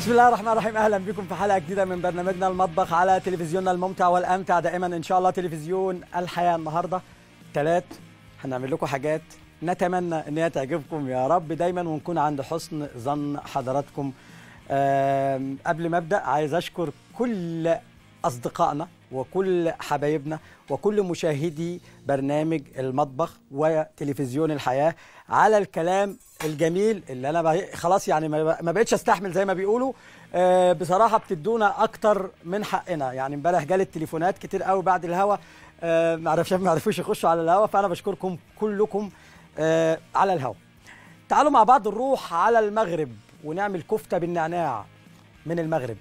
بسم الله الرحمن الرحيم اهلا بكم في حلقه جديده من برنامجنا المطبخ على تلفزيوننا الممتع والامتع دائما ان شاء الله تلفزيون الحياه النهارده ثلاث هنعمل لكم حاجات نتمنى ان هي تعجبكم يا رب دايما ونكون عند حسن ظن حضراتكم آم، قبل ما ابدا عايز اشكر كل اصدقائنا وكل حبايبنا وكل مشاهدي برنامج المطبخ وتلفزيون الحياه على الكلام الجميل اللي انا بقى خلاص يعني ما ما بقتش استحمل زي ما بيقولوا آه، بصراحه بتدونا اكتر من حقنا يعني امبارح جالي التليفونات كتير قوي بعد الهوا آه، ما عرفش ما عرفوش يخشوا على الهوا فانا بشكركم كلكم آه، على الهوا تعالوا مع بعض نروح على المغرب ونعمل كفته بالنعناع من المغرب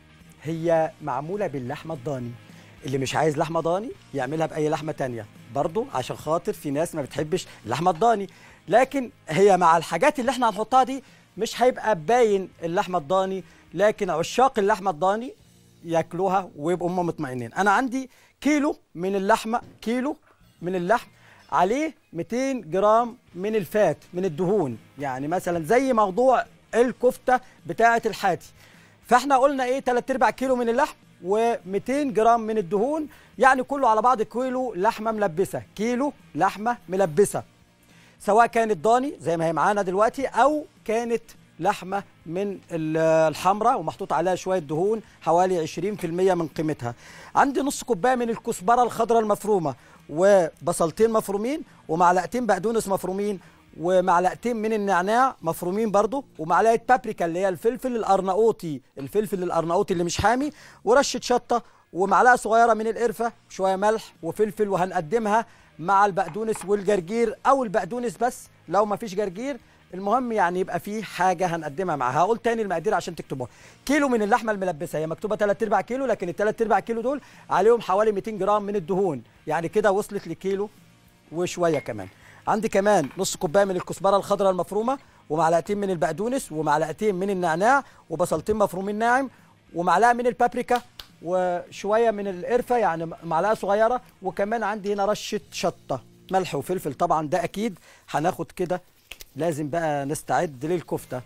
هي معموله باللحمه الضاني اللي مش عايز لحمه ضاني يعملها باي لحمه تانية برضو عشان خاطر في ناس ما بتحبش اللحمه الضاني لكن هي مع الحاجات اللي احنا هنحطها دي مش هيبقى باين اللحمه الضاني لكن عشاق اللحمه الضاني ياكلوها ويبقوا هم مطمئنين انا عندي كيلو من اللحمه كيلو من اللحم عليه 200 جرام من الفات من الدهون يعني مثلا زي موضوع الكفته بتاعه الحاتي فاحنا قلنا ايه 3 ارباع كيلو من اللحم و200 جرام من الدهون يعني كله على بعض كيلو لحمه ملبسه كيلو لحمه ملبسه سواء كانت ضاني زي ما هي معانا دلوقتي او كانت لحمه من ال- الحمراء ومحطوط عليها شويه دهون حوالي 20% من قيمتها عندي نص كوبايه من الكزبره الخضراء المفرومه وبصلتين مفرومين ومعلقتين بقدونس مفرومين ومعلقتين من النعناع مفرومين برضو ومعلقه بابريكا اللي هي الفلفل الارناؤوطي الفلفل الارناؤوطي اللي مش حامي ورشه شطه ومعلقه صغيره من القرفه شويه ملح وفلفل وهنقدمها مع البقدونس والجرجير او البقدونس بس لو ما فيش جرجير المهم يعني يبقى في حاجه هنقدمها معاها هقول تاني المقادير عشان تكتبوها كيلو من اللحمه الملبسه هي مكتوبه 3 ارباع كيلو لكن ال 3 ارباع كيلو دول عليهم حوالي 200 جرام من الدهون يعني كده وصلت لكيلو وشويه كمان عندي كمان نص كوبايه من الكزبره الخضراء المفرومه ومعلقتين من البقدونس ومعلقتين من النعناع وبصلتين مفرومين ناعم ومعلقه من البابريكا وشويه من القرفه يعني معلقه صغيره وكمان عندي هنا رشه شطه ملح وفلفل طبعا ده اكيد هناخد كده لازم بقى نستعد للكفته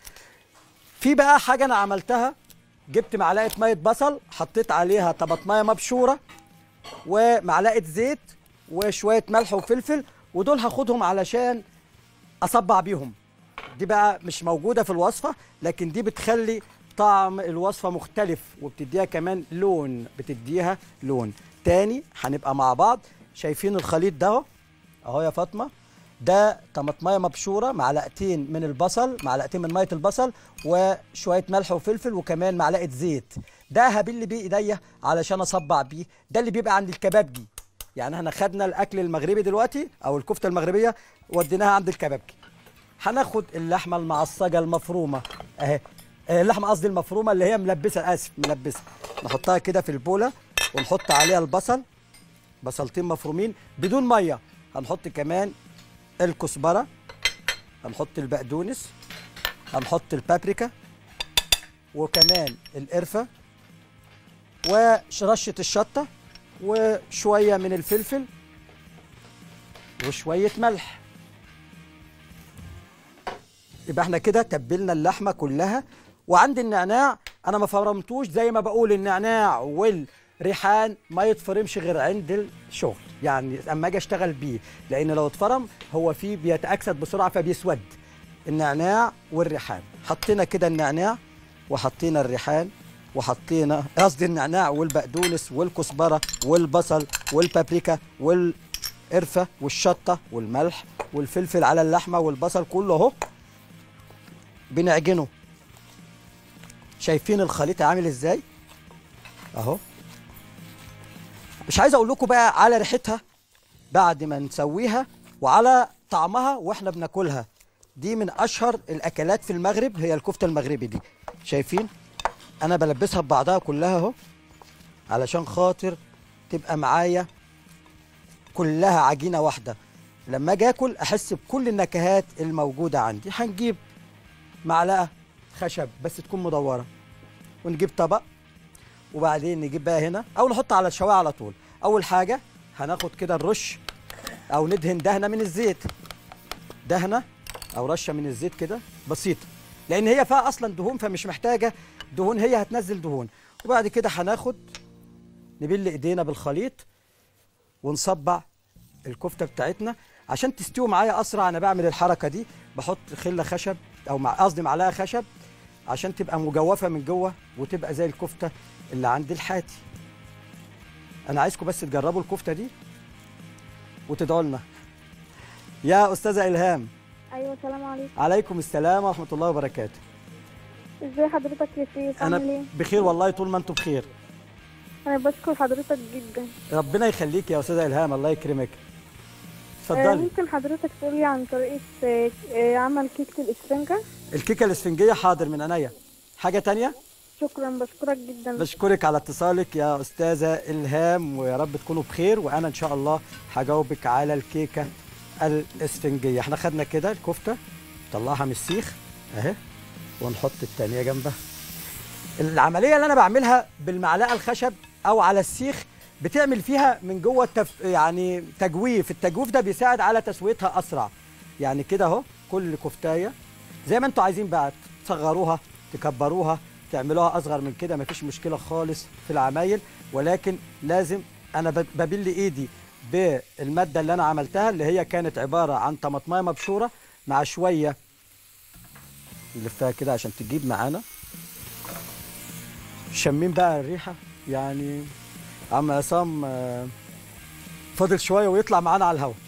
في بقى حاجه انا عملتها جبت معلقه ميه بصل حطيت عليها طماطمايه مبشوره ومعلقه زيت وشويه ملح وفلفل ودول هاخدهم علشان اصبع بيهم دي بقى مش موجوده في الوصفه لكن دي بتخلي طعم الوصفه مختلف وبتديها كمان لون بتديها لون تاني هنبقى مع بعض شايفين الخليط ده اهو اهو يا فاطمه ده طماطمايه مبشوره معلقتين من البصل معلقتين من ميه البصل وشويه ملح وفلفل وكمان معلقه زيت ده هبل بيه ايديا علشان اصبع بيه ده اللي بيبقى عند الكبابجي يعني احنا خدنا الاكل المغربي دلوقتي او الكفته المغربيه وديناها عند الكبابجي هناخد اللحمه المعصجه المفرومه اهي آه، اللحمه قصدي المفرومه اللي هي ملبسه اسف ملبسه نحطها كده في البوله ونحط عليها البصل بصلتين مفرومين بدون ميه هنحط كمان الكزبره هنحط البقدونس هنحط البابريكا وكمان القرفه ورشه الشطه وشويه من الفلفل وشويه ملح يبقى احنا كده تبلنا اللحمه كلها وعند النعناع انا ما فرمتوش زي ما بقول النعناع والريحان ما يتفرمش غير عند الشغل يعني اما اجي اشتغل بيه لان لو اتفرم هو فيه بيتاكسد بسرعه فبيسود النعناع والريحان حطينا كده النعناع وحطينا الريحان وحطينا قصدي النعناع والبقدونس والكزبره والبصل والبابريكا والقرفه والشطه والملح والفلفل على اللحمه والبصل كله اهو بنعجنه شايفين الخليط عامل ازاي اهو مش عايز اقول لكم بقى على ريحتها بعد ما نسويها وعلى طعمها واحنا بناكلها دي من اشهر الاكلات في المغرب هي الكفته المغربي دي شايفين انا بلبسها ببعضها كلها اهو علشان خاطر تبقى معايا كلها عجينه واحده لما اجي اكل احس بكل النكهات الموجوده عندي هنجيب معلقه خشب بس تكون مدوره ونجيب طبق وبعدين نجيب بقى هنا او نحط على الشوايه على طول اول حاجه هناخد كده الرش او ندهن دهنه من الزيت دهنه او رشه من الزيت كده بسيطه لان هي فيها اصلا دهون فمش محتاجه دهون هي هتنزل دهون وبعد كده هناخد نبل ايدينا بالخليط ونصبع الكفته بتاعتنا عشان تستوي معايا اسرع انا بعمل الحركه دي بحط خله خشب او مع قصدي معلقه خشب عشان تبقى مجوفه من جوه وتبقى زي الكفته اللي عند الحاتي انا عايزكم بس تجربوا الكفته دي وتدعوا لنا يا استاذه الهام ايوه السلام عليكم عليكم السلام ورحمه الله وبركاته ازاي حضرتك يا سيف انا عامل ايه بخير والله طول ما انتم بخير انا بشكر حضرتك جدا ربنا يخليك يا استاذه الهام الله يكرمك آه، اتفضلي ممكن حضرتك تقولي عن طريقه آه، آه، عمل كيكه الاسفنجه الكيكه الاسفنجيه حاضر من عينيا حاجه تانية شكرا بشكرك جدا بشكرك على اتصالك يا استاذه الهام ويا رب تكونوا بخير وانا ان شاء الله هجاوبك على الكيكه الاسفنجيه احنا خدنا كده الكفته نطلعها من السيخ اهي ونحط التانية جنبها العمليه اللي انا بعملها بالمعلقه الخشب او على السيخ بتعمل فيها من جوه التف... يعني تجويف التجويف ده بيساعد على تسويتها اسرع يعني كده اهو كل كفتايه زي ما انتوا عايزين بقى تصغروها تكبروها تعملوها اصغر من كده مفيش مشكله خالص في العمايل ولكن لازم انا ب- ببل ايدي بالماده اللي انا عملتها اللي هي كانت عباره عن طماطمايه مبشوره مع شويه نلفها كده عشان تجيب معانا شامين بقى الريحه يعني عم عصام آه، فاضل شويه ويطلع معانا على الهواء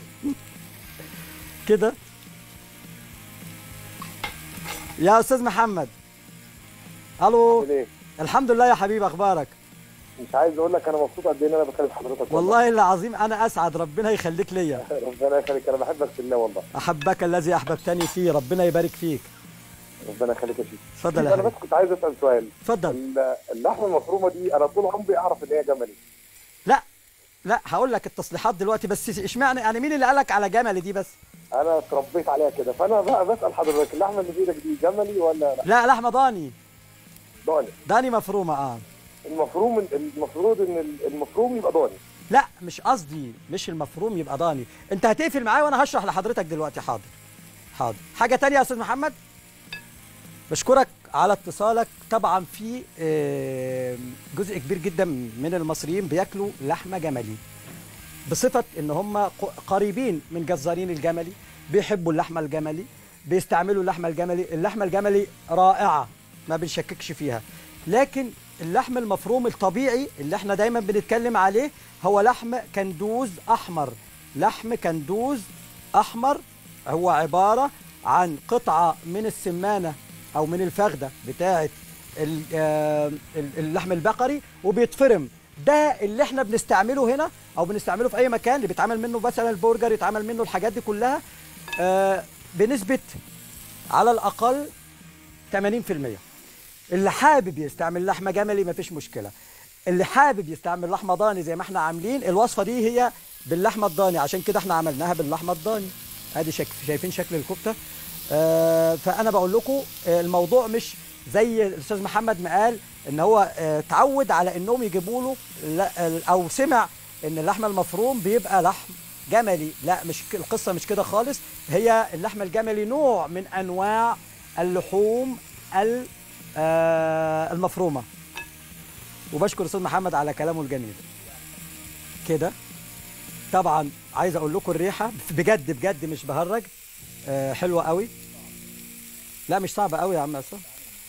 كده يا استاذ محمد الو عامل ايه؟ الحمد لله يا حبيبي اخبارك مش عايز اقول لك انا مبسوط قد ايه ان انا بكلم حضرتك والله العظيم انا اسعد ربنا يخليك ليا ربنا يخليك انا بحبك في الله والله احبك الذي احببتني فيه ربنا يبارك فيك ربنا يخليك يا شيخ اتفضل يا انا بس حبيبي كنت عايز اسال سؤال اتفضل ال- اللحمه المفرومه دي انا طول عمري اعرف ان هي جملي لا لا هقول لك التصليحات دلوقتي بس اشمعنى يعني مين اللي قالك على جمل دي بس انا اتربيت عليها كده فانا بقى بسال حضرتك اللحمه اللي في ايدك دي جملي ولا لا لا لحمه ضاني ضاني ضاني مفرومه اه المفروم المفروض ان ال- المفروم يبقى ضاني لا مش قصدي مش المفروم يبقى ضاني انت هتقفل معايا وانا هشرح لحضرتك دلوقتي حاضر حاضر حاجه تانية يا استاذ محمد بشكرك على اتصالك طبعا في آه، جزء كبير جدا من المصريين بياكلوا لحمه جملي بصفه ان هم ق- قريبين من جزارين الجملي بيحبوا اللحمه الجملي بيستعملوا اللحمه الجملي اللحمه الجملي رائعه ما بنشككش فيها لكن اللحم المفروم الطبيعي اللي احنا دايما بنتكلم عليه هو لحم كندوز احمر لحم كندوز احمر هو عباره عن قطعه من السمانه او من الفخده بتاعه ال- آه، ال- اللحم البقري وبيتفرم ده اللي احنا بنستعمله هنا او بنستعمله في اي مكان اللي بيتعمل منه مثلا البرجر يتعمل منه الحاجات دي كلها آه، بنسبه على الاقل 80% اللي حابب يستعمل لحمه جملي مفيش مشكله اللي حابب يستعمل لحمه ضاني زي ما احنا عاملين الوصفه دي هي باللحمه الضاني عشان كده احنا عملناها باللحمه الضاني ادي شك... شايفين شكل الكفته آه فانا بقول لكم آه الموضوع مش زي الاستاذ محمد ما قال ان هو آه تعود على انهم يجيبوا له لا- او سمع ان اللحم المفروم بيبقى لحم جملي لا مش ك- القصه مش كده خالص هي اللحم الجملي نوع من انواع اللحوم ال- آه، المفرومه وبشكر استاذ محمد على كلامه الجميل كده طبعا عايز اقول لكم الريحه بجد بجد مش بهرج آه، حلوه قوي لا مش صعبه قوي يا عم عصام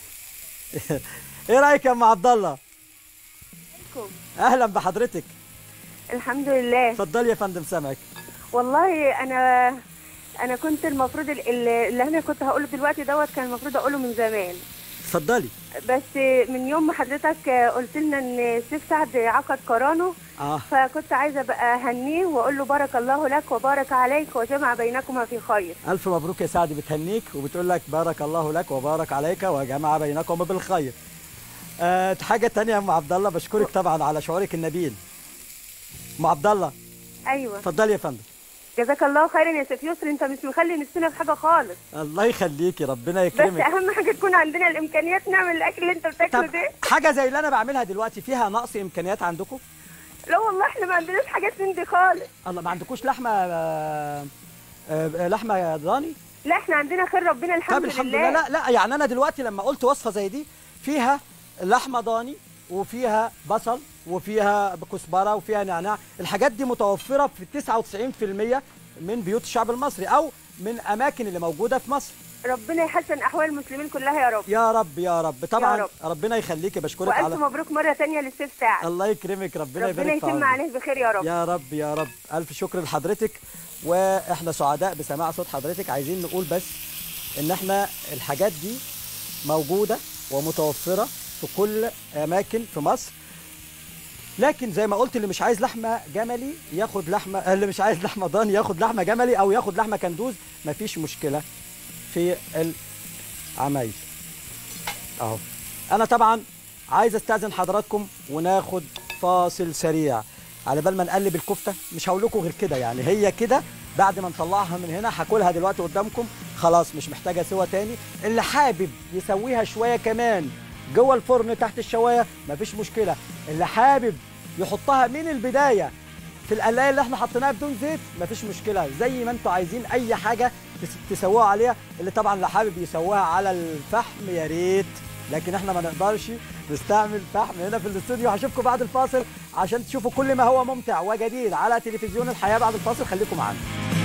ايه رايك يا ام عبد الله اهلا بحضرتك الحمد لله اتفضلي يا فندم سامعك والله انا انا كنت المفروض ال- ال- اللي انا كنت هقوله دلوقتي دوت كان المفروض اقوله من زمان اتفضلي بس من يوم ما حضرتك قلت لنا ان سيف سعد عقد قرانه اه فكنت عايزه بقى اهنيه واقول له بارك الله لك وبارك عليك وجمع بينكما في خير الف مبروك يا سعد بتهنيك وبتقول لك بارك الله لك وبارك عليك وجمع بينكم بالخير أه حاجه تانية يا ام عبد الله بشكرك طبعا على شعورك النبيل ام عبد الله ايوه اتفضلي يا فندم جزاك الله خيرا يا سيف يسر انت مش مخلي نفسنا في حاجه خالص الله يخليكي ربنا بس يكرمك اهم حاجه تكون عندنا الامكانيات نعمل الاكل اللي انت بتاكله طب ده حاجه زي اللي انا بعملها دلوقتي فيها نقص امكانيات عندكم لا والله احنا ما عندناش حاجات من دي خالص الله ما عندكوش لحمه آه، آه، لحمه ضاني لا احنا عندنا خير ربنا الحمد, طب الحمد لله لا لا يعني انا دلوقتي لما قلت وصفه زي دي فيها لحمه ضاني وفيها بصل وفيها كزبره وفيها نعناع الحاجات دي متوفره في 99% من بيوت الشعب المصري او من اماكن اللي موجوده في مصر ربنا يحسن احوال المسلمين كلها يا رب يا رب يا رب طبعا يا رب. ربنا يخليكي بشكرك والف على مبروك مره تانية للسيف سعد الله يكرمك ربنا ربنا يبارك في يتم عمرك عليه بخير يا رب يا رب يا رب الف شكر لحضرتك واحنا سعداء بسماع صوت حضرتك عايزين نقول بس ان احنا الحاجات دي موجوده ومتوفره في كل اماكن في مصر لكن زي ما قلت اللي مش عايز لحمه جملي ياخد لحمه اللي مش عايز لحمه ضاني ياخد لحمه جملي او ياخد لحمه كندوز مفيش مشكله في العمايل اهو انا طبعا عايز استاذن حضراتكم وناخد فاصل سريع على بال ما نقلب الكفته مش هقول لكم غير كده يعني هي كده بعد ما نطلعها من هنا هاكلها دلوقتي قدامكم خلاص مش محتاجه سوا تاني اللي حابب يسويها شويه كمان جوه الفرن تحت الشوايه مفيش مشكله اللي حابب يحطها من البدايه في القلايه اللي احنا حطيناها بدون زيت مفيش مشكله زي ما انتوا عايزين اي حاجه تس- تسووها عليها اللي طبعا اللي حابب يسويها على الفحم يا ريت لكن احنا ما نقدرش نستعمل فحم هنا في الاستوديو هشوفكم بعد الفاصل عشان تشوفوا كل ما هو ممتع وجديد على تلفزيون الحياه بعد الفاصل خليكم معانا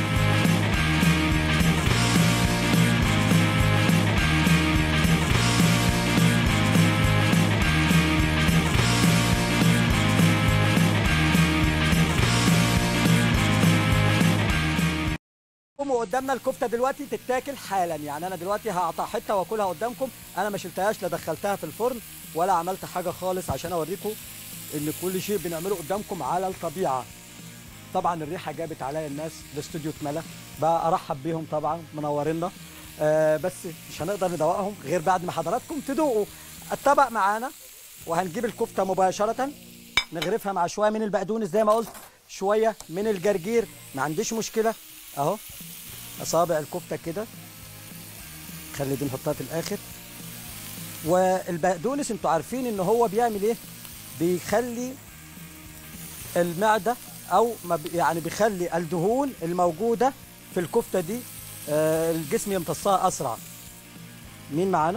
وقدامنا الكفته دلوقتي تتاكل حالا يعني انا دلوقتي هقطع حته واكلها قدامكم انا ما شلتهاش لا دخلتها في الفرن ولا عملت حاجه خالص عشان اوريكم ان كل شيء بنعمله قدامكم على الطبيعه طبعا الريحه جابت عليا الناس الاستوديو اتملى بقى ارحب بيهم طبعا منورينا آه بس مش هنقدر ندوقهم غير بعد ما حضراتكم تدوقوا الطبق معانا وهنجيب الكفته مباشره نغرفها مع شويه من البقدونس زي ما قلت شويه من الجرجير ما عنديش مشكله اهو اصابع الكفته كده خلي دي نحطها في الاخر والبقدونس انتوا عارفين ان هو بيعمل ايه بيخلي المعده او ما بي- يعني بيخلي الدهون الموجوده في الكفته دي آه، الجسم يمتصها اسرع مين معانا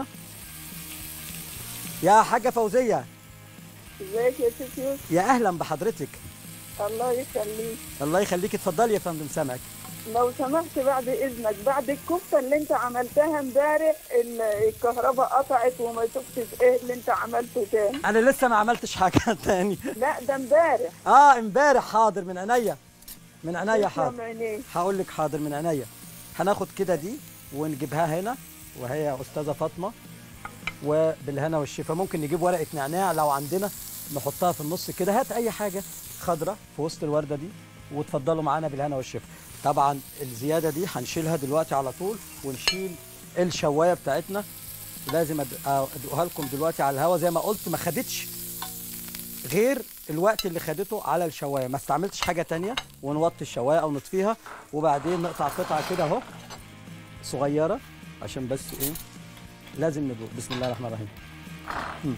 يا حاجه فوزيه ازيك يا ست يوسف يا اهلا بحضرتك الله يخليك الله يخليك اتفضلي يا فندم سامعك لو سمحت بعد اذنك بعد الكفته اللي انت عملتها امبارح ال- الكهرباء قطعت وما شفتش ايه اللي انت عملته تاني انا لسه ما عملتش حاجه تاني لا ده امبارح اه امبارح حاضر من عينيا من عينيا تسلم حاضر عينيك هقول لك حاضر من عينيا هناخد كده دي ونجيبها هنا وهي استاذه فاطمه وبالهنا والشفا ممكن نجيب ورقه نعناع لو عندنا نحطها في النص كده هات اي حاجه خضراء في وسط الورده دي وتفضلوا معانا بالهنا والشفا طبعا الزياده دي هنشيلها دلوقتي على طول ونشيل الشوايه بتاعتنا لازم أد- ادوقها لكم دلوقتي على الهوا زي ما قلت ما خدتش غير الوقت اللي خدته على الشوايه ما استعملتش حاجه تانية ونوطي الشوايه او نطفيها وبعدين نقطع قطعه كده اهو صغيره عشان بس ايه لازم ندوق بسم الله الرحمن الرحيم مم.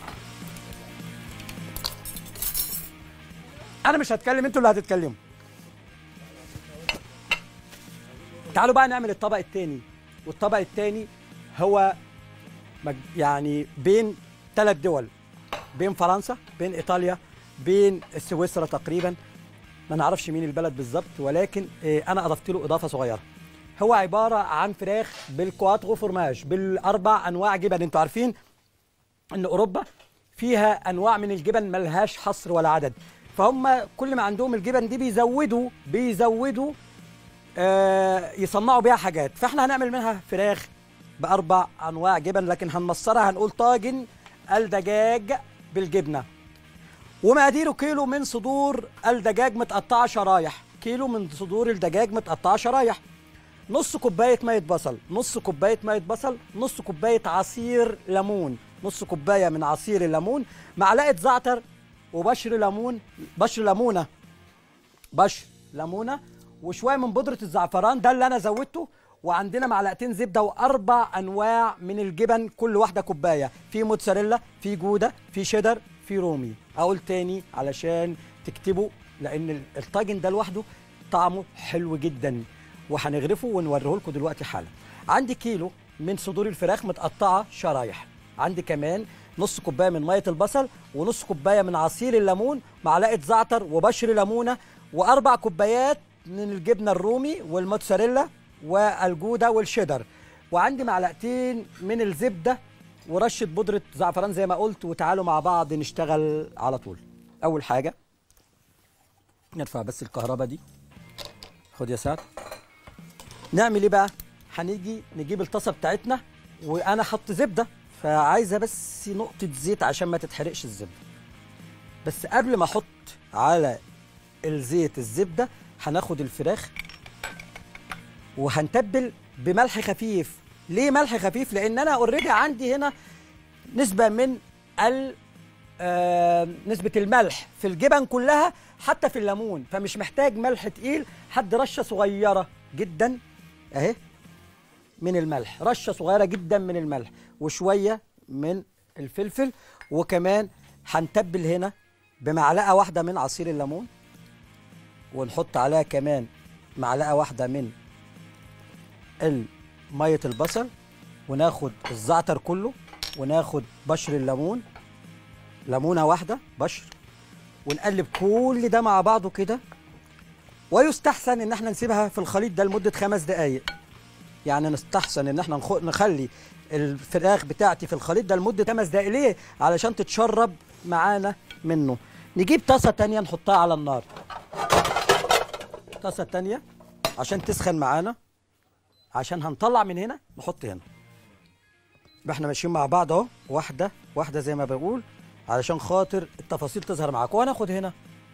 انا مش هتكلم انتوا اللي هتتكلموا تعالوا بقى نعمل الطبق التاني والطبق التاني هو مج- يعني بين ثلاث دول بين فرنسا بين ايطاليا بين سويسرا تقريبا ما نعرفش مين البلد بالظبط ولكن آه، انا اضفت له اضافه صغيره هو عباره عن فراخ بالكواترو فورماج بالاربع انواع جبن انتوا عارفين ان اوروبا فيها انواع من الجبن ملهاش حصر ولا عدد فهم كل ما عندهم الجبن دي بيزودوا بيزودوا آه، يصنعوا بيها حاجات فاحنا هنعمل منها فراخ باربع انواع جبن لكن هنمصرها هنقول طاجن الدجاج بالجبنه ومقاديره كيلو من صدور الدجاج متقطعه شرايح كيلو من صدور الدجاج متقطعه شرايح نص كوبايه ميه بصل نص كوبايه ميه بصل نص كوبايه عصير ليمون نص كوبايه من عصير الليمون معلقه زعتر وبشر ليمون بشر ليمونه بشر ليمونه وشويه من بودره الزعفران ده اللي انا زودته وعندنا معلقتين زبده واربع انواع من الجبن كل واحده كوبايه في موتزاريلا في جوده في شيدر في رومي اقول تاني علشان تكتبوا لان ال- الطاجن ده لوحده طعمه حلو جدا وهنغرفه ونوريه لكم دلوقتي حالا عندي كيلو من صدور الفراخ متقطعه شرايح عندي كمان نص كوبايه من ميه البصل ونص كوبايه من عصير الليمون معلقه زعتر وبشر ليمونه واربع كوبايات من الجبنه الرومي والموتزاريلا والجوده والشيدر وعندي معلقتين من الزبده ورشه بودره زعفران زي ما قلت وتعالوا مع بعض نشتغل على طول اول حاجه نرفع بس الكهرباء دي خد يا سعد نعمل ايه بقى هنيجي نجيب الطاسه بتاعتنا وانا حط زبده فعايزه بس نقطه زيت عشان ما تتحرقش الزبده بس قبل ما احط على الزيت الزبده هناخد الفراخ وهنتبل بملح خفيف ليه ملح خفيف لان انا اوريدي عندي هنا نسبه من ال آه نسبه الملح في الجبن كلها حتى في الليمون فمش محتاج ملح تقيل حد رشه صغيره جدا اهي من الملح رشه صغيره جدا من الملح وشويه من الفلفل وكمان هنتبل هنا بمعلقه واحده من عصير الليمون ونحط عليها كمان معلقه واحده من ميه البصل وناخد الزعتر كله وناخد بشر الليمون ليمونه واحده بشر ونقلب كل ده مع بعضه كده ويستحسن ان احنا نسيبها في الخليط ده لمده خمس دقائق يعني نستحسن ان احنا نخ- نخلي الفراخ بتاعتي في الخليط ده لمده خمس دقائق ليه علشان تتشرب معانا منه نجيب طاسه تانية نحطها على النار طاسه تانية عشان تسخن معانا عشان هنطلع من هنا نحط هنا يبقى احنا ماشيين مع بعض اهو واحده واحده زي ما بقول علشان خاطر التفاصيل تظهر معاك وهناخد هنا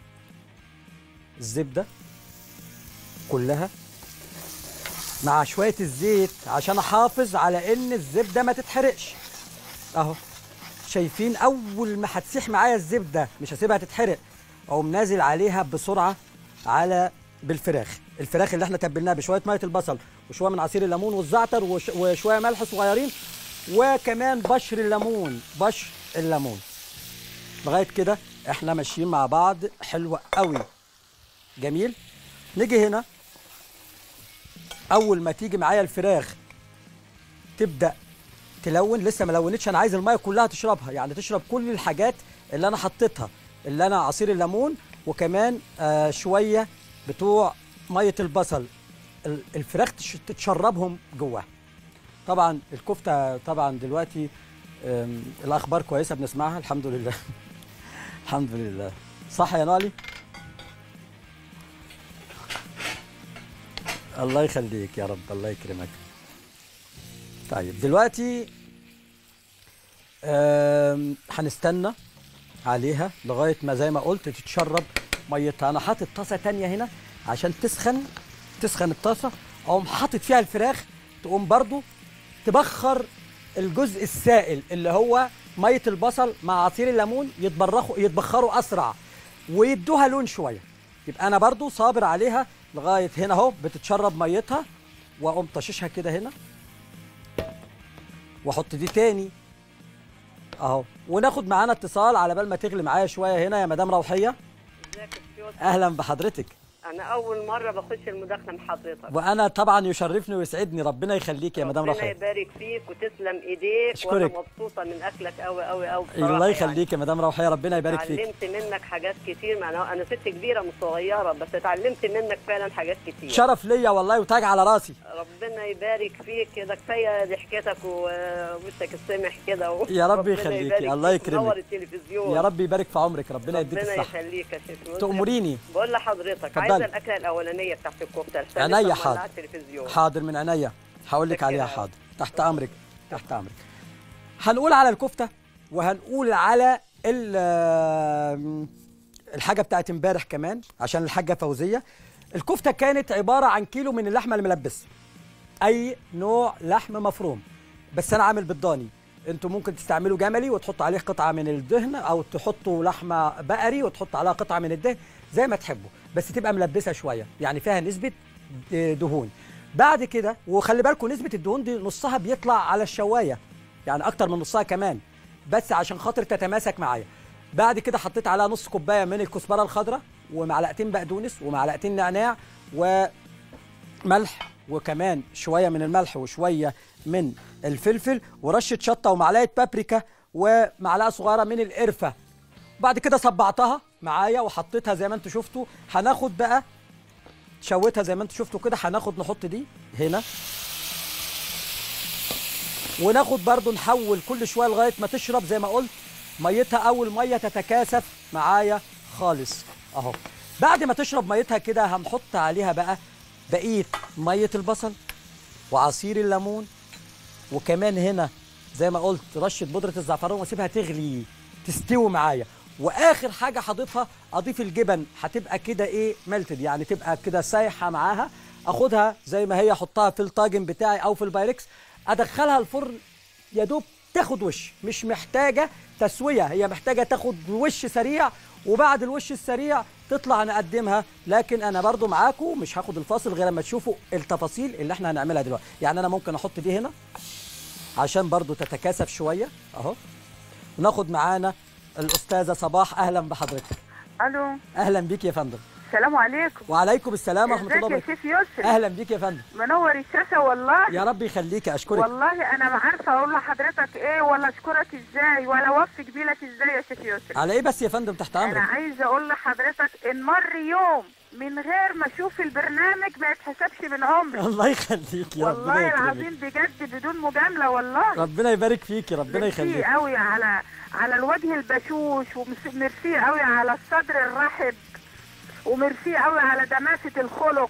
الزبده كلها مع شويه الزيت عشان احافظ على ان الزبده ما تتحرقش اهو شايفين اول ما هتسيح معايا الزبده مش هسيبها تتحرق اقوم نازل عليها بسرعه على بالفراخ الفراخ اللي احنا تبلناها بشويه ميه البصل وشويه من عصير الليمون والزعتر وش وشويه ملح صغيرين وكمان بشر الليمون بشر الليمون لغايه كده احنا ماشيين مع بعض حلوه قوي جميل نيجي هنا اول ما تيجي معايا الفراخ تبدا تلون لسه ما لونتش انا عايز الميه كلها تشربها يعني تشرب كل الحاجات اللي انا حطيتها اللي انا عصير الليمون وكمان آه شويه بتوع ميه البصل ال- الفراخ تش- تتشربهم جواها طبعا الكفته طبعا دلوقتي آم، الاخبار كويسه بنسمعها الحمد لله الحمد لله صح يا نالي الله يخليك يا رب الله يكرمك طيب دلوقتي آم، هنستنى عليها لغايه ما زي ما قلت تتشرب ميتها انا حاطط طاسه تانية هنا عشان تسخن تسخن الطاسه اقوم حاطط فيها الفراخ تقوم برضو تبخر الجزء السائل اللي هو ميه البصل مع عصير الليمون يتبرخوا يتبخروا اسرع ويدوها لون شويه يبقى انا برضو صابر عليها لغايه هنا اهو بتتشرب ميتها واقوم طششها كده هنا واحط دي تاني اهو وناخد معانا اتصال على بال ما تغلي معايا شويه هنا يا مدام روحيه ازيك يا سيوط؟ اهلا بحضرتك انا اول مره بخش المداخله مع حضرتك وانا طبعا يشرفني ويسعدني ربنا يخليك يا مدام ربنا روحيه يبارك فيك وتسلم ايديك أشكرك. وانا مبسوطه من اكلك قوي قوي قوي الله يخليك يا مدام روحيه ربنا يبارك فيك اتعلمت منك حاجات كتير مع إنه انا ست كبيره مش صغيره بس اتعلمت منك فعلا حاجات كتير شرف ليا والله وتاج على راسي ربنا يبارك فيك كده كفايه ضحكتك ووشك السمح كده و... يا رب ربنا يخليكي، يبارك الله فيك يكرمك. ونور التلفزيون يا رب يبارك في عمرك ربنا يديك ربنا الصحه يخليك يا شيخ تأمريني بقول لحضرتك اتفضلي. عايزه الاكله الاولانيه بتاعت الكفته لسه عينيا لسه حاضر. مولعة التلفزيون حاضر من عينيا هقول لك شكرا عليها يا حاضر تحت امرك تحت امرك هنقول على الكفته وهنقول على ال- آم، الحاجه بتاعت امبارح كمان عشان الحاجه فوزيه الكفته كانت عباره عن كيلو من اللحمه الملبسه اي نوع لحم مفروم بس انا عامل بالضاني انتوا ممكن تستعملوا جملي وتحطوا عليه قطعه من الدهن او تحطوا لحمه بقري وتحطوا عليها قطعه من الدهن زي ما تحبوا بس تبقى ملبسه شويه يعني فيها نسبه دهون بعد كده وخلي بالكم نسبه الدهون دي نصها بيطلع على الشوايه يعني اكتر من نصها كمان بس عشان خاطر تتماسك معايا بعد كده حطيت عليها نص كوبايه من الكزبره الخضراء ومعلقتين بقدونس ومعلقتين نعناع و ملح وكمان شويه من الملح وشويه من الفلفل ورشه شطه ومعلقه بابريكا ومعلقه صغيره من القرفه بعد كده صبعتها معايا وحطيتها زي ما انتم شفتوا هناخد بقى شويتها زي ما انتم شفتوا كده هناخد نحط دي هنا وناخد برضو نحول كل شويه لغايه ما تشرب زي ما قلت ميتها اول ميه تتكاثف معايا خالص اهو بعد ما تشرب ميتها كده هنحط عليها بقى بقيه ميه البصل وعصير الليمون وكمان هنا زي ما قلت رشه بودره الزعفران واسيبها تغلي تستوي معايا واخر حاجه هضيفها اضيف الجبن هتبقى كده ايه ملتد يعني تبقى كده سايحه معاها اخدها زي ما هي احطها في الطاجن بتاعي او في البايركس ادخلها الفرن يا دوب تاخد وش مش محتاجه تسويه هي محتاجه تاخد وش سريع وبعد الوش السريع تطلع نقدمها لكن انا برضو معاكم مش هاخد الفاصل غير لما تشوفوا التفاصيل اللي احنا هنعملها دلوقتي يعني انا ممكن احط دي هنا عشان برضو تتكاثف شويه اهو وناخد معانا الاستاذه صباح اهلا بحضرتك الو اهلا بيك يا فندم السلام عليكم وعليكم السلام ورحمه الله ازيك يا وبركاته شيف يسري اهلا بيك يا فندم منور الشاشه والله يا رب يخليكي اشكرك والله انا ما عارفه اقول لحضرتك ايه ولا اشكرك ازاي ولا اوفق بيلك ازاي يا شيف يسري على ايه بس يا فندم تحت انا امرك عايزه اقول لحضرتك ان مر يوم من غير ما اشوف البرنامج ما يتحسبش من عمري الله يخليك يا ربنا والله يكرمك العظيم بجد بدون مجامله والله ربنا يبارك فيكي ربنا ميرسي يخليك قوي على على الوجه البشوش وميرسي قوي على الصدر الرحب وميرسي قوي على دماسه الخلق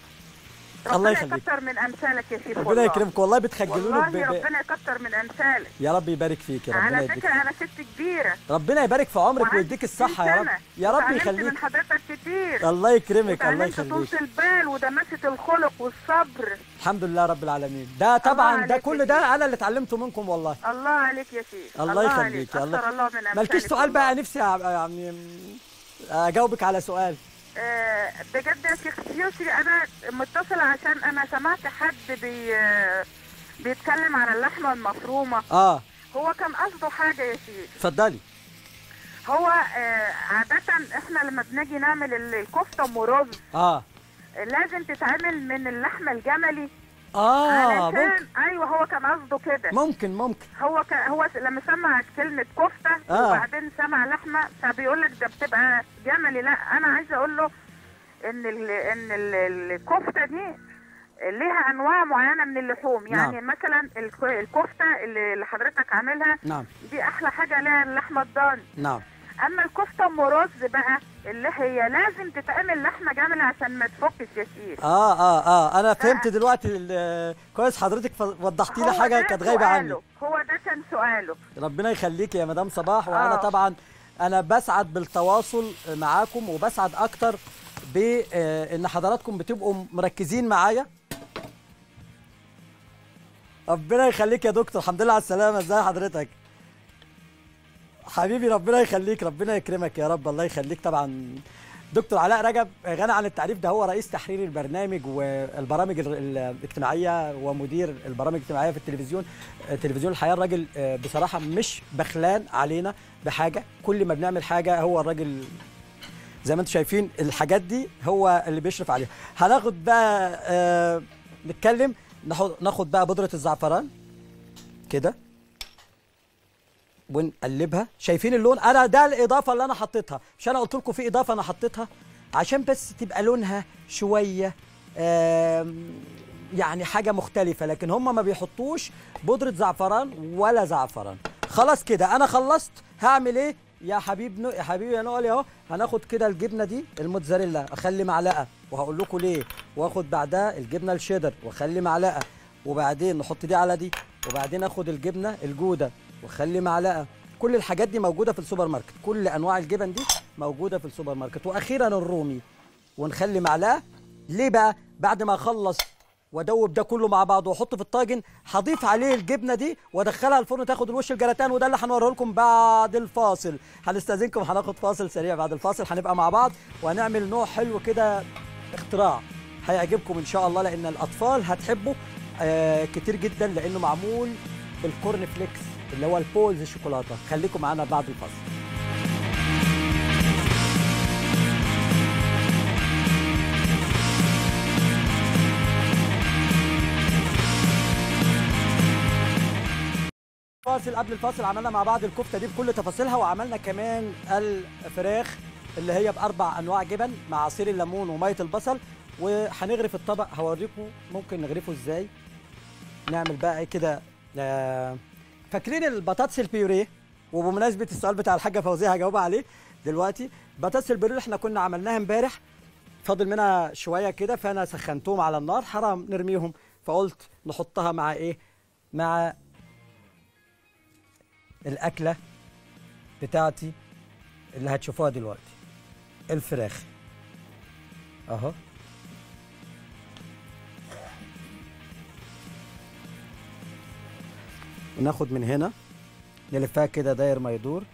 الله ربنا يخليك. يكتر من امثالك يا شيف ربنا والله. يكرمك والله بتخجلوني والله ب... ب... ربنا يكتر من امثالك يا رب يبارك فيكي ربنا على يديك فكره انا ست كبيره ربنا يبارك في عمرك وعندي ويديك 60 الصحة يا رب سنة. يا رب وتعلمت يخليك من حضرتك كتير الله يكرمك الله وتعلمت طولة يخليك البال ودماسه الخلق والصبر الحمد لله رب العالمين ده طبعا ده عليك كل يا ده انا اللي اتعلمته منكم والله الله عليك يا شيخ الله يخليك عليك. يا الله أكتر الله من امثالك مالكيش سؤال والله. بقى نفسي أع- يعني اجاوبك على سؤال آه، بجد يا شيخ يسري انا متصله عشان انا سمعت حد بي آه، بيتكلم عن اللحمه المفرومه اه هو كان قصده حاجه يا شيخ اتفضلي هو آه، عاده احنا لما بنيجي نعمل ال- الكفته ام رز اه لازم تتعمل من اللحمه الجملي اه ممكن علشان ايوه هو كان قصده كده ممكن ممكن هو كان هو س- لما سمع كلمه كفته آه. وبعدين سمع لحمه فبيقول لك ده بتبقى جملي لا انا عايزه اقول له ان ال ان ال الكفته دي ليها انواع معينه من اللحوم يعني نعم. مثلا الك- الكفته اللي اللي حضرتك عاملها نعم دي احلى حاجه ليها اللحمه الضاني نعم اما الكفته ام رز بقى اللي هي لازم تتعمل لحمه جملي عشان ما تفكش يا شيخ اه اه اه انا فهمت دلوقتي ال- كويس حضرتك ف- وضحتي لي هو حاجه ده كانت غايبه عني سؤاله. هو ده كان سؤاله ربنا يخليك يا مدام صباح وانا آه. طبعا انا بسعد بالتواصل معاكم وبسعد اكتر بان حضراتكم بتبقوا مركزين معايا ربنا يخليك يا دكتور الحمد لله على السلامه ازي حضرتك حبيبي ربنا يخليك ربنا يكرمك يا رب الله يخليك طبعا دكتور علاء رجب غني عن التعريف ده هو رئيس تحرير البرنامج والبرامج ال- الاجتماعيه ومدير البرامج الاجتماعيه في التلفزيون آه، تلفزيون الحياه الراجل آه، بصراحه مش بخلان علينا بحاجه كل ما بنعمل حاجه هو الراجل زي ما انتم شايفين الحاجات دي هو اللي بيشرف عليها هناخد بقى آه نتكلم ناخد ناخد بقى بودره الزعفران كده ونقلبها شايفين اللون انا ده الاضافه اللي انا حطيتها مش انا قلت لكم في اضافه انا حطيتها عشان بس تبقى لونها شويه آم، يعني حاجه مختلفه لكن هم ما بيحطوش بودره زعفران ولا زعفران خلاص كده انا خلصت هعمل ايه يا حبيب نو... يا حبيبي يا نقل اهو هناخد كده الجبنه دي الموتزاريلا اخلي معلقه وهقول لكم ليه واخد بعدها الجبنه الشيدر واخلي معلقه وبعدين نحط دي على دي وبعدين اخد الجبنه الجوده واخلي معلقه كل الحاجات دي موجوده في السوبر ماركت كل انواع الجبن دي موجوده في السوبر ماركت واخيرا الرومي ونخلي معلقه ليه بقى بعد ما اخلص وادوب ده كله مع بعض واحطه في الطاجن هضيف عليه الجبنه دي وادخلها الفرن تاخد الوش الجراتان وده اللي هنوريه لكم بعد الفاصل هنستاذنكم هناخد فاصل سريع بعد الفاصل هنبقى مع بعض وهنعمل نوع حلو كده اختراع هيعجبكم ان شاء الله لان الاطفال هتحبه آه كتير جدا لانه معمول بالكورن فليكس اللي هو البولز الشوكولاته خليكم معانا بعد الفاصل فاصل قبل الفاصل عملنا مع بعض الكفته دي بكل تفاصيلها وعملنا كمان الفراخ اللي هي باربع انواع جبن مع عصير الليمون وميه البصل وهنغرف الطبق هوريكم ممكن نغرفه ازاي نعمل بقى ايه كده آه، فاكرين البطاطس البيوريه وبمناسبه السؤال بتاع الحاجه فوزيه هجاوب عليه دلوقتي بطاطس البيوريه اللي احنا كنا عملناها امبارح فاضل منها شويه كده فانا سخنتهم على النار حرام نرميهم فقلت نحطها مع ايه مع الاكله بتاعتي اللي هتشوفوها دلوقتي الفراخ اهو وناخد من هنا نلفها كده داير ما يدور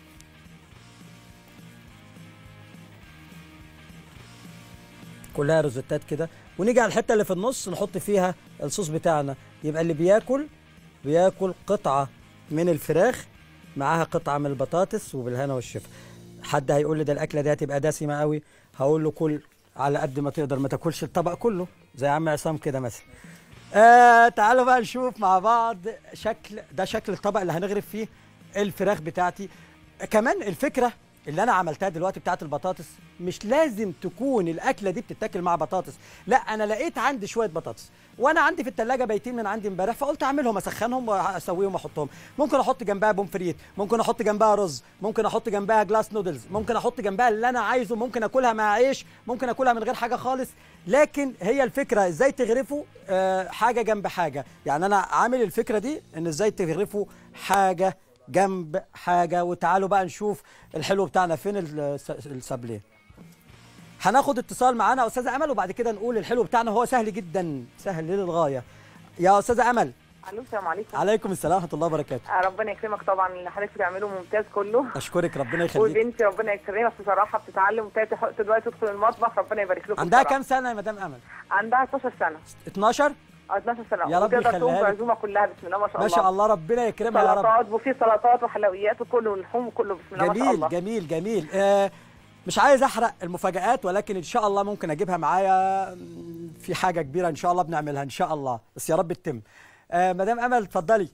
كلها روزيتات كده ونيجي على الحته اللي في النص نحط فيها الصوص بتاعنا يبقى اللي بياكل بياكل قطعه من الفراخ معاها قطعه من البطاطس وبالهنا والشفا حد هيقول لي ده الاكله دي هتبقى دسمه قوي هقول له كل على قد ما تقدر ما تاكلش الطبق كله زي عم عصام كده مثلا آه تعالوا بقى نشوف مع بعض شكل ده شكل الطبق اللي هنغرف فيه الفراخ بتاعتي كمان الفكره اللي انا عملتها دلوقتي بتاعت البطاطس مش لازم تكون الاكله دي بتتاكل مع بطاطس لا انا لقيت عندي شويه بطاطس وانا عندي في الثلاجه بيتين من عندي امبارح فقلت اعملهم اسخنهم واسويهم واحطهم ممكن احط جنبها بومفريت ممكن احط جنبها رز ممكن احط جنبها جلاس نودلز ممكن احط جنبها اللي انا عايزه ممكن اكلها مع عيش ممكن اكلها من غير حاجه خالص لكن هي الفكره ازاي تغرفوا آه، حاجه جنب حاجه يعني انا عامل الفكره دي ان ازاي تغرفوا حاجه جنب حاجه وتعالوا بقى نشوف الحلو بتاعنا فين الس- السابليه هناخد اتصال معانا استاذه امل وبعد كده نقول الحلو بتاعنا هو سهل جدا سهل للغايه يا استاذه امل الو السلام عليكم عليكم السلام ورحمه الله وبركاته آه، ربنا يكرمك طبعا اللي حضرتك بتعمله ممتاز كله اشكرك ربنا يخليك وبنتي ربنا يكرمك بصراحه بتتعلم وابتدت تحط دلوقتي تدخل المطبخ ربنا يبارك لكم عندها بصراحة. كام سنه يا مدام امل عندها 12 سنه 12 أو 12 سنه يا رب وتقدر يخليها تقوم لك. بعزومه كلها بسم الله ما شاء الله ما شاء الله ربنا يكرمها يا رب سلطات وفي سلطات وحلويات وكله ولحوم وكله بسم الله ما شاء جميل الله جميل جميل آه مش عايز احرق المفاجآت ولكن ان شاء الله ممكن اجيبها معايا مم، في حاجه كبيره ان شاء الله بنعملها ان شاء الله بس يا رب تتم آه مدام امل اتفضلي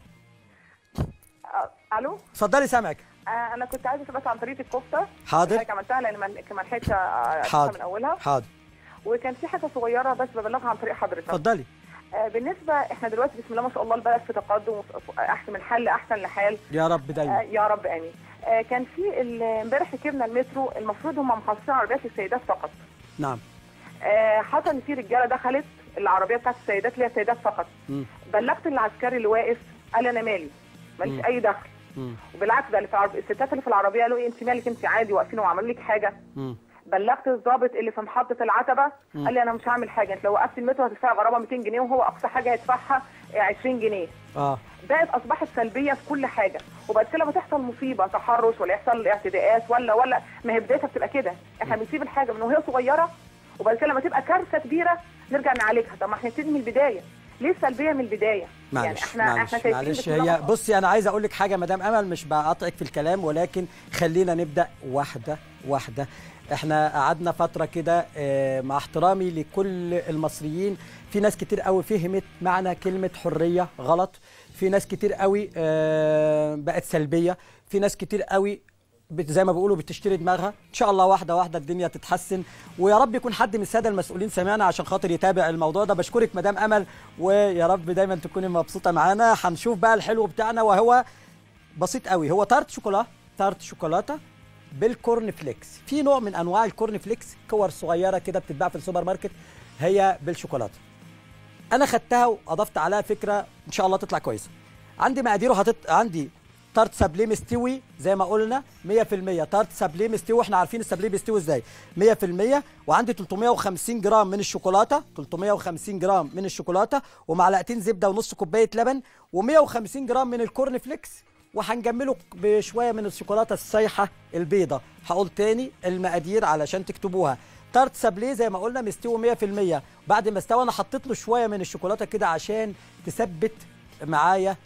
آه، الو اتفضلي سامعك آه، انا كنت عايزه بس عن طريقه الكفته حاضر. حضرتك عملتها لان ما ما لحقتش أعملها من حاضر اولها حاضر وكان في حاجه صغيره بس ببلغها عن طريق حضرتك اتفضلي آه، بالنسبه احنا دلوقتي بسم الله ما شاء الله البلد في تقدم وفي- احسن من حل احسن لحال يا رب آه، دايما يا رب امين آه، كان في ال- امبارح ركبنا المترو المفروض هم مخصصين عربيات للسيدات فقط نعم آه، حصل ان في رجاله دخلت العربيه بتاعت السيدات اللي هي السيدات فقط مم. بلغت العسكري اللي واقف قال انا مالي ماليش مم. اي دخل مم. وبالعكس ده اللي في العرب... الستات اللي في العربيه قالوا ايه انت مالك انت عادي واقفين وعملوا لك حاجه مم. بلغت الضابط اللي في محطه العتبه مم. قال لي انا مش هعمل حاجه انت لو وقفت المترو هتدفع غرامه 200 جنيه وهو اقصى حاجه هيدفعها آه، 20 جنيه اه بقت اصبحت سلبيه في كل حاجه وبعد كده لما تحصل مصيبه تحرش ولا يحصل اعتداءات ولا ولا ما هي بدايتها بتبقى كده احنا بنسيب الحاجه من وهي صغيره وبعد كده لما تبقى كارثه كبيره نرجع نعالجها طب ما احنا نبتدي من البدايه ليه السلبيه من البدايه معلش يعني احنا معلش احنا شايفين معلش بسم الله هي ما شاء بصي انا عايز اقول لك حاجه مدام امل مش بقاطعك في الكلام ولكن خلينا نبدا واحده واحده احنا قعدنا فتره كده آه، مع احترامي لكل المصريين في ناس كتير قوي فهمت معنى كلمه حريه غلط في ناس كتير قوي آه، بقت سلبيه في ناس كتير قوي بت- زي ما بيقولوا بتشتري دماغها ان شاء الله واحده واحده الدنيا تتحسن ويا رب يكون حد من الساده المسؤولين سمعنا عشان خاطر يتابع الموضوع ده بشكرك مدام امل ويا رب دايما تكوني مبسوطه معانا هنشوف بقى الحلو بتاعنا وهو بسيط قوي هو تارت شوكولا تارت شوكولاته بالكورن فليكس في نوع من انواع الكورن فليكس كور صغيره كده بتتباع في السوبر ماركت هي بالشوكولاته انا خدتها واضفت عليها فكره ان شاء الله تطلع كويسه عندي مقاديره هتط... عندي تارت سابليه مستوي زي ما قلنا 100% تارت سابليه مستوي احنا عارفين السابليه بيستوي ازاي 100% وعندي 350 جرام من الشوكولاته 350 جرام من الشوكولاته ومعلقتين زبده ونص كوبايه لبن و150 جرام من الكورن فليكس وهنجمله بشويه من الشوكولاته السايحه البيضه هقول تاني المقادير علشان تكتبوها تارت سابليه زي ما قلنا مستوي 100% بعد ما استوى انا حطيت له شويه من الشوكولاته كده عشان تثبت معايا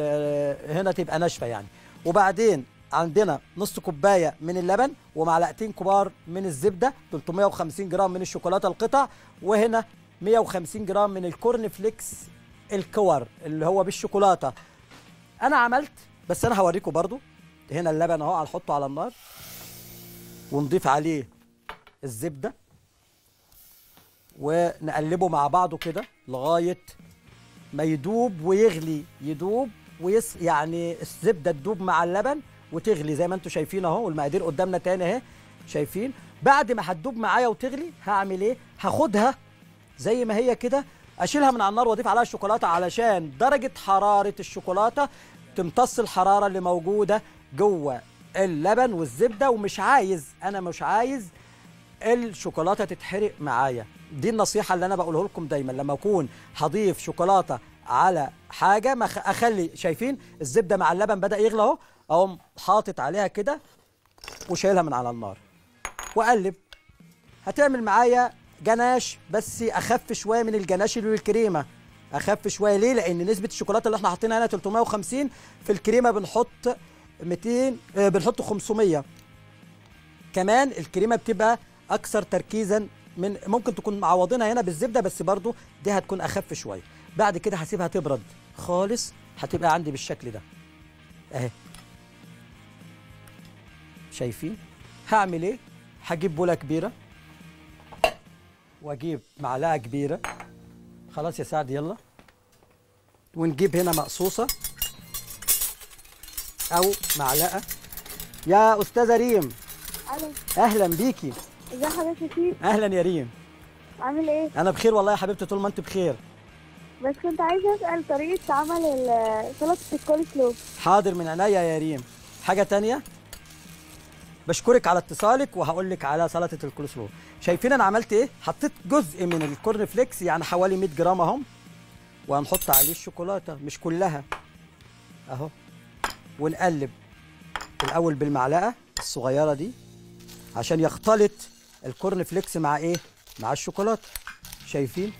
ال- هنا تبقى ناشفه يعني وبعدين عندنا نص كوبايه من اللبن ومعلقتين كبار من الزبده 350 جرام من الشوكولاته القطع وهنا 150 جرام من الكورن فليكس الكور اللي هو بالشوكولاته انا عملت بس انا هوريكم برضو هنا اللبن اهو هنحطه على النار ونضيف عليه الزبده ونقلبه مع بعضه كده لغايه ما يدوب ويغلي يدوب ويس يعني الزبده تدوب مع اللبن وتغلي زي ما انتم شايفين اهو والمقادير قدامنا تاني اهي شايفين بعد ما هتدوب معايا وتغلي هعمل ايه هاخدها زي ما هي كده اشيلها من على النار واضيف عليها الشوكولاته علشان درجه حراره الشوكولاته تمتص الحراره اللي موجوده جوه اللبن والزبده ومش عايز انا مش عايز الشوكولاته تتحرق معايا دي النصيحه اللي انا بقوله لكم دايما لما اكون هضيف شوكولاته على حاجه ما أخ- اخلي شايفين الزبده مع اللبن بدا يغلى اهو اقوم حاطط عليها كده وشايلها من على النار واقلب هتعمل معايا جناش بس اخف شويه من الجناش اللي الكريمه اخف شويه ليه لان نسبه الشوكولاته اللي احنا حاطينها هنا 350 في الكريمه بنحط 200 آه، بنحط 500 كمان الكريمه بتبقى اكثر تركيزا من ممكن تكون معوضينها هنا بالزبده بس برضو دي هتكون اخف شويه بعد كده هسيبها تبرد خالص هتبقى عندي بالشكل ده اهي شايفين هعمل ايه هجيب بوله كبيره واجيب معلقه كبيره خلاص يا سعد يلا ونجيب هنا مقصوصه او معلقه يا استاذه ريم الو اهلا بيكي ازي حضرتك يا سيف اهلا يا ريم عامل ايه انا بخير والله يا حبيبتي طول ما انت بخير بس كنت عايزه اسال طريقه عمل ال- سلطه الكول سلو حاضر من عينيا يا ريم حاجه تانية بشكرك على اتصالك وهقول لك على سلطه الكولسلو شايفين انا عملت ايه حطيت جزء من الكورن فليكس يعني حوالي 100 جرام اهم وهنحط عليه الشوكولاته مش كلها اهو ونقلب الاول بالمعلقه الصغيره دي عشان يختلط الكورن فليكس مع ايه مع الشوكولاته شايفين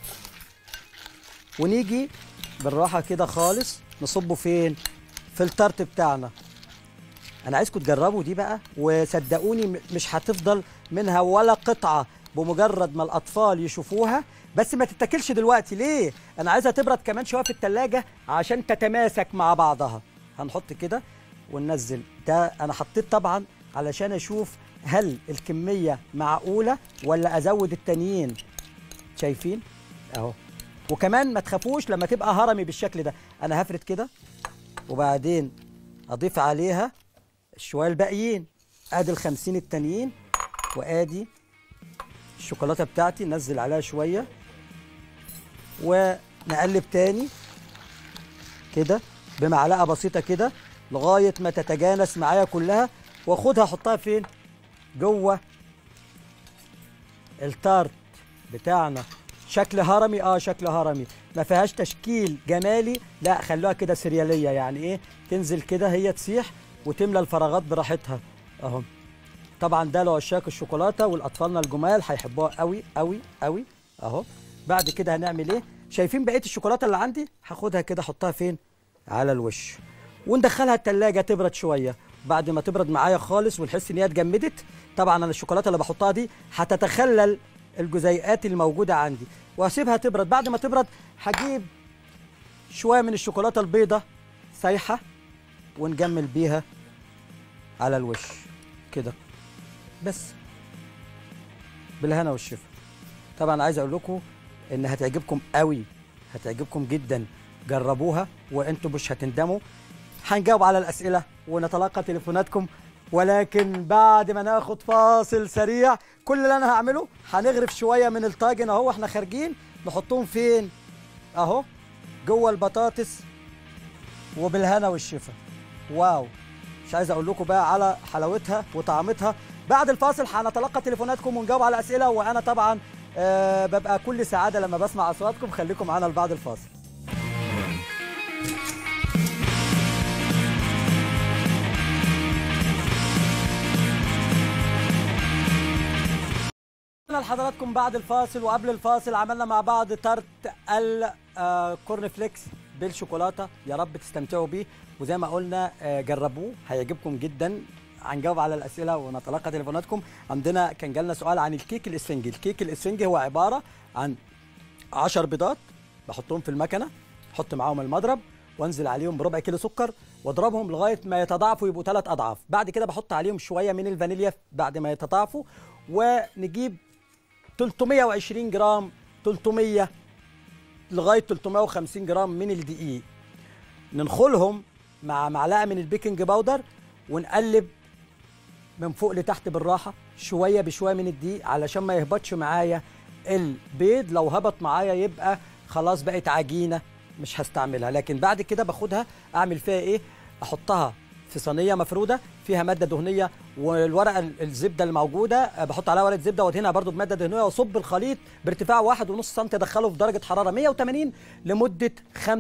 ونيجي بالراحه كده خالص نصبه فين في التارت بتاعنا انا عايزكم تجربوا دي بقى وصدقوني م- مش هتفضل منها ولا قطعه بمجرد ما الاطفال يشوفوها بس ما تتاكلش دلوقتي ليه انا عايزها تبرد كمان شويه في التلاجة عشان تتماسك مع بعضها هنحط كده وننزل ده انا حطيت طبعا علشان اشوف هل الكميه معقوله ولا ازود التانيين شايفين اهو وكمان ما تخافوش لما تبقى هرمي بالشكل ده انا هفرد كده وبعدين اضيف عليها الشويه الباقيين ادي الخمسين التانيين وادي الشوكولاته بتاعتي نزل عليها شويه ونقلب تاني كده بمعلقه بسيطه كده لغايه ما تتجانس معايا كلها واخدها احطها فين جوه التارت بتاعنا شكل هرمي اه شكل هرمي ما فيهاش تشكيل جمالي لا خلوها كده سرياليه يعني ايه تنزل كده هي تسيح وتملى الفراغات براحتها اهو طبعا ده لعشاق الشوكولاته والاطفالنا الجمال هيحبوها قوي قوي قوي اهو بعد كده هنعمل ايه شايفين بقيه الشوكولاته اللي عندي هاخدها كده احطها فين على الوش وندخلها التلاجة تبرد شويه بعد ما تبرد معايا خالص ونحس ان هي اتجمدت طبعا انا الشوكولاته اللي بحطها دي هتتخلل الجزيئات الموجوده عندي وهسيبها تبرد بعد ما تبرد هجيب شويه من الشوكولاته البيضه سايحه ونجمل بيها على الوش كده بس بالهنا والشفا طبعا عايز اقول لكم ان هتعجبكم قوي هتعجبكم جدا جربوها وانتم مش هتندموا هنجاوب على الاسئله ونتلقى تليفوناتكم ولكن بعد ما ناخد فاصل سريع كل اللي انا هعمله هنغرف شويه من الطاجن اهو واحنا خارجين نحطهم فين اهو جوه البطاطس وبالهنا والشفا واو مش عايز اقول لكم بقى على حلاوتها وطعمتها بعد الفاصل هنتلقى تليفوناتكم ونجاوب على اسئله وانا طبعا آه ببقى كل سعاده لما بسمع اصواتكم خليكم معانا لبعد الفاصل قلنا لحضراتكم بعد الفاصل وقبل الفاصل عملنا مع بعض تارت الكورن فليكس بالشوكولاته يا رب تستمتعوا بيه وزي ما قلنا آه، جربوه هيعجبكم جدا هنجاوب على الاسئله ونتلقى تليفوناتكم عندنا كان جالنا سؤال عن الكيك الاسفنجي الكيك الاسفنجي هو عباره عن 10 بيضات بحطهم في المكنه احط معاهم المضرب وانزل عليهم بربع كيلو سكر واضربهم لغايه ما يتضاعفوا يبقوا ثلاث اضعاف بعد كده بحط عليهم شويه من الفانيليا بعد ما يتضاعفوا ونجيب 320 جرام 300 لغايه 350 جرام من الدقيق ننخلهم مع معلقه من البيكنج باودر ونقلب من فوق لتحت بالراحه شويه بشويه من الدقيق علشان ما يهبطش معايا البيض لو هبط معايا يبقى خلاص بقت عجينه مش هستعملها لكن بعد كده باخدها اعمل فيها ايه احطها في صينيه مفروده فيها ماده دهنيه والورقه ال- الزبده الموجوده آه، بحط عليها ورقه زبده وادهنها برضو بماده دهنيه واصب الخليط بارتفاع واحد ونص سم ادخله في درجه حراره 180 لمده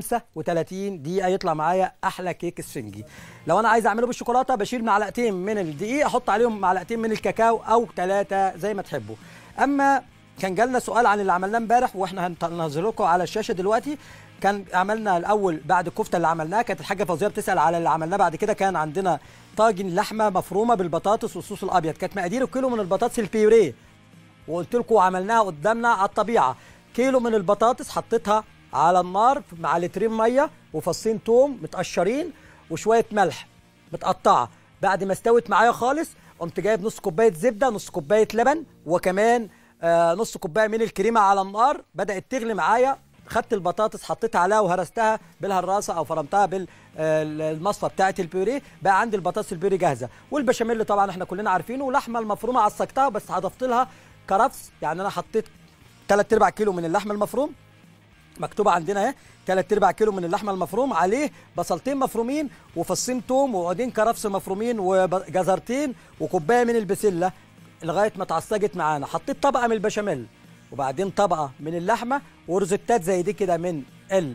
35 دقيقه يطلع معايا احلى كيك اسفنجي لو انا عايز اعمله بالشوكولاته بشيل معلقتين من الدقيق احط عليهم معلقتين من الكاكاو او ثلاثه زي ما تحبوا اما كان جالنا سؤال عن اللي عملناه امبارح واحنا هننزل لكم على الشاشه دلوقتي كان عملنا الاول بعد الكفته اللي عملناها كانت الحاجه فوزيه بتسال على اللي عملناه بعد كده كان عندنا طاجن لحمه مفرومه بالبطاطس والصوص الابيض كانت مقادير كيلو من البطاطس البيوريه وقلت لكم عملناها قدامنا على الطبيعه كيلو من البطاطس حطيتها على النار مع لترين ميه وفصين توم متقشرين وشويه ملح متقطعه بعد ما استوت معايا خالص قمت جايب نص كوبايه زبده نص كوبايه لبن وكمان آه نص كوبايه من الكريمه على النار بدات تغلي معايا خدت البطاطس حطيتها عليها وهرستها بالهراسه او فرمتها بالمصفى بتاعه البيوريه بقى عندي البطاطس البيوري جاهزه والبشاميل طبعا احنا كلنا عارفينه ولحمه المفرومه عصقتها بس هضفت لها كرفس يعني انا حطيت 3 ارباع كيلو من اللحم المفروم مكتوبه عندنا اهي 3 ارباع كيلو من اللحمه المفروم عليه بصلتين مفرومين وفصين توم وعودين كرفس مفرومين وجزرتين وكوبايه من البسله لغايه ما اتعصجت معانا حطيت طبقه من البشاميل وبعدين طبقه من اللحمه ورزتات زي دي كده من ال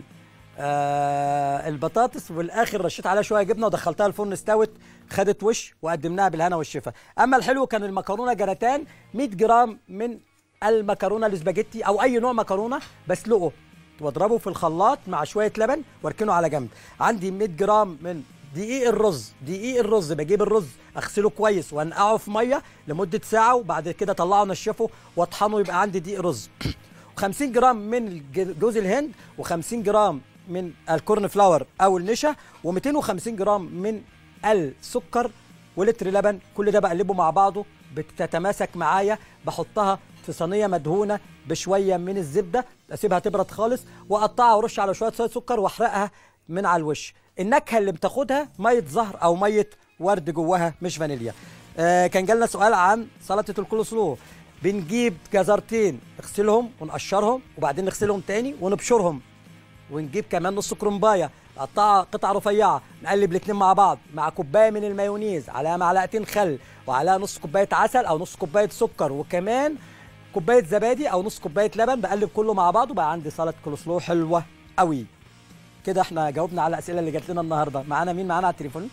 آه البطاطس والاخر رشيت عليها شويه جبنه ودخلتها الفرن استوت خدت وش وقدمناها بالهنا والشفا اما الحلو كان المكرونه جراتان 100 جرام من المكرونه الاسباجيتي او اي نوع مكرونه بسلقه واضربه في الخلاط مع شويه لبن واركنه على جنب عندي 100 جرام من دقيق الرز دقيق الرز بجيب الرز اغسله كويس وانقعه في ميه لمده ساعه وبعد كده اطلعه انشفه واطحنه يبقى عندي دقيق رز 50 جرام من الج- جوز الهند و50 جرام من الكورن فلاور او النشا و250 جرام من السكر ولتر لبن كل ده بقلبه مع بعضه بتتماسك معايا بحطها في صينيه مدهونه بشويه من الزبده اسيبها تبرد خالص واقطعها وارش على شويه صويا سكر واحرقها من على الوش النكهه اللي بتاخدها ميه زهر او ميه ورد جواها مش فانيليا آه كان جالنا سؤال عن سلطه الكولسلو بنجيب جزرتين نغسلهم ونقشرهم وبعدين نغسلهم تاني ونبشرهم ونجيب كمان نص كرنبايه نقطعها قطع رفيعه نقلب الاثنين مع بعض مع كوبايه من المايونيز عليها معلقتين خل وعليها نص كوبايه عسل او نص كوبايه سكر وكمان كوبايه زبادي او نص كوبايه لبن بقلب كله مع بعض وبقى عندي سلطه كولسلو حلوه قوي كده احنا جاوبنا على الاسئله اللي جات لنا النهارده معانا مين معانا على التليفون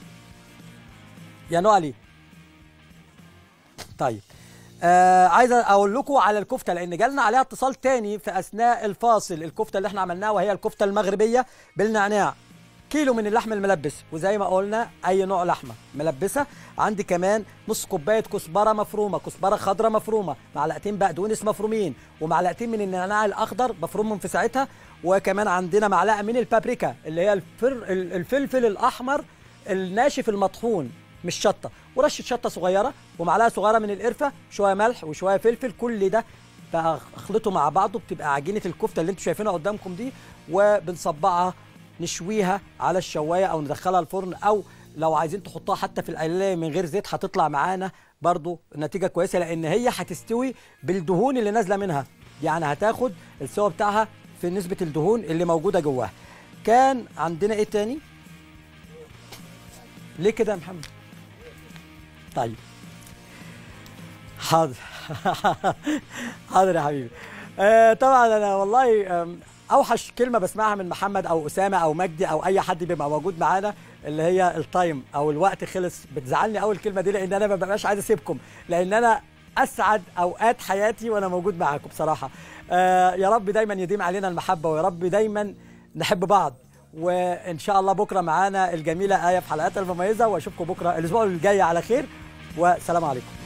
يا نوالي طيب آه عايز اقول لكم على الكفته لان جالنا عليها اتصال تاني في اثناء الفاصل الكفته اللي احنا عملناها وهي الكفته المغربيه بالنعناع كيلو من اللحم الملبس وزي ما قلنا اي نوع لحمه ملبسه عندي كمان نص كوبايه كزبره مفرومه كزبره خضراء مفرومه معلقتين بقدونس مفرومين ومعلقتين من النعناع الاخضر بفرمهم في ساعتها وكمان عندنا معلقه من البابريكا اللي هي الفر الفلفل الاحمر الناشف المطحون مش شطه ورشه شطه صغيره ومعلقه صغيره من القرفه شويه ملح وشويه فلفل كل ده بقى اخلطه مع بعضه بتبقى عجينه الكفته اللي انتم شايفينها قدامكم دي وبنصبعها نشويها على الشوايه او ندخلها الفرن او لو عايزين تحطها حتى في القلايه من غير زيت هتطلع معانا برضو نتيجه كويسه لان هي هتستوي بالدهون اللي نازله منها يعني هتاخد السوا بتاعها في نسبه الدهون اللي موجوده جواها كان عندنا ايه تاني ليه كده يا محمد طيب حاضر حاضر يا حبيبي آه طبعا انا والله آم، اوحش كلمه بسمعها من محمد او اسامه او مجدي او اي حد بيبقى موجود معانا اللي هي التايم او الوقت خلص بتزعلني قوي الكلمه دي لان انا ما ببقاش عايز اسيبكم لان انا اسعد اوقات حياتي وانا موجود معاكم بصراحه آه يا رب دايما يديم علينا المحبه ويا رب دايما نحب بعض وان شاء الله بكره معانا الجميله ايه في حلقاتها المميزه واشوفكم بكره الاسبوع الجاي على خير والسلام عليكم